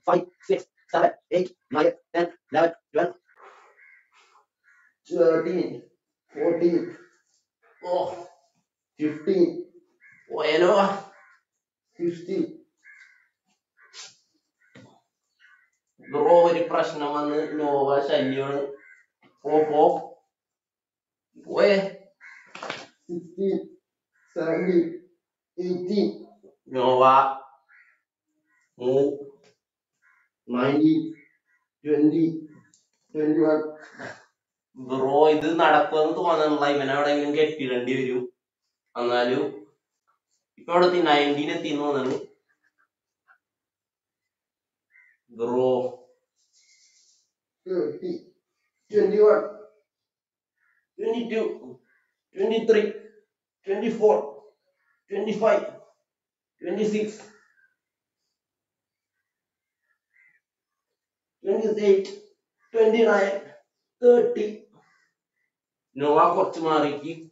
five, six, seven, eight, nine, ten, eleven, twelve, thirteen, fourteen, ഓ fifteen, പോയാലോ sixteen. Bro ഒരു പ്രശ്നം വന്ന് നോവ ശല്യമാണ് പോ പോ പോയേ sixteen, seventeen, eighteen, നോവ move. nineteen, twenty, twenty-one, bro ഇത് നടക്കുമെന്ന് തോന്നുന്നില്ല ഇവനെ എവിടെയെങ്കിലും കെട്ടിടേണ്ടി വരും എന്നാലും ഇപ്പൊ അവിടെ നയൻറ്റീൻ എത്തി തോന്നുന്നു bro thirty, twenty-one, twenty two twenty three twenty four twenty five twenty six twenty eight twenty nine thirty നോവ കുറച്ച് മാറിക്ക്